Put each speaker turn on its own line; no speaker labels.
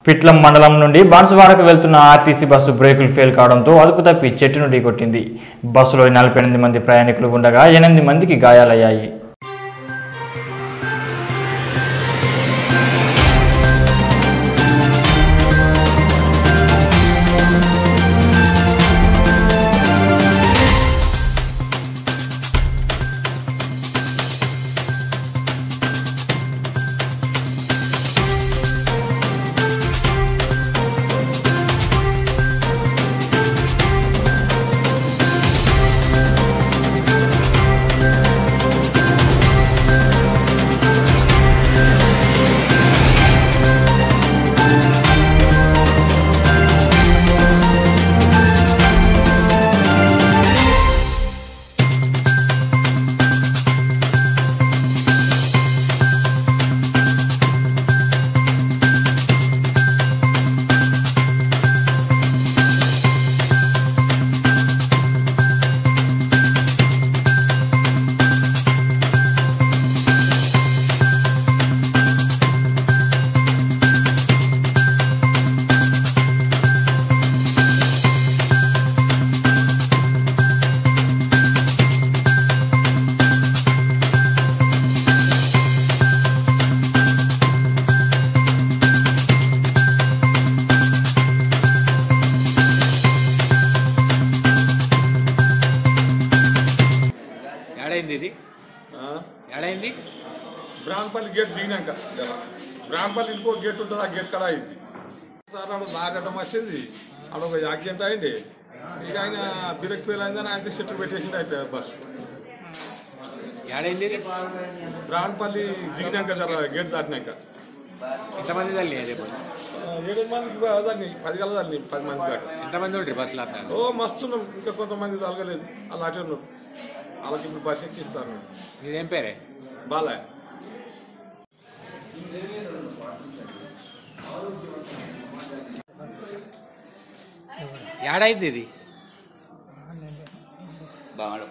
పిట్లం మండలం నుండి బాన్సువాడకు వెళ్తున్న ఆర్టీసీ బస్సు బ్రేకులు ఫెయిల్ కావడంతో అదుపు తప్పి చెట్టును ఢీకొట్టింది బస్సులో నలభై ఎనిమిది మంది ప్రయాణికులు ఉండగా ఎనిమిది మందికి గాయాలయ్యాయి
ఏడైంది ఇది
ఆ?
ఏడైంది
బ్రాహ్మపల్లి గేట్ దిగినాక బ్రాహ్మపల్లి ఇంకో గేట్ ఉంటుంది ఆ గేట్ కాడ అయింది సార్ ఆడ నాగటం వచ్చింది ఆడ ఒక యాక్సిడెంట్ అయింది ఇక ఆయన బిరక్ ఫెయిల్ అయిందని ఆయన చెట్టు పెట్టేసింది అయిపోయి బస్
ఏడైంది ఇది
బ్రాహ్మపల్లి దిగినాక జర గేట్ దాటినాక
ఎంతమంది తల్లి రేపు
ఆ, ఏడు మందికి దాన్ని పది గల దాన్ని పది మంది దాకా
ఎంతమంది ఉంటారు బస్సులో అంతా
ఓ మస్తు ఉన్నాం ఇంకా కొంతమంది తలగలేదు అలా అటే ఉన్నారు వాళ్ళకి ఇప్పుడు బస్ ఎక్కిస్తారు
ఇదేం పేరే
బాలే
ఏడైంది ఇది
బాగా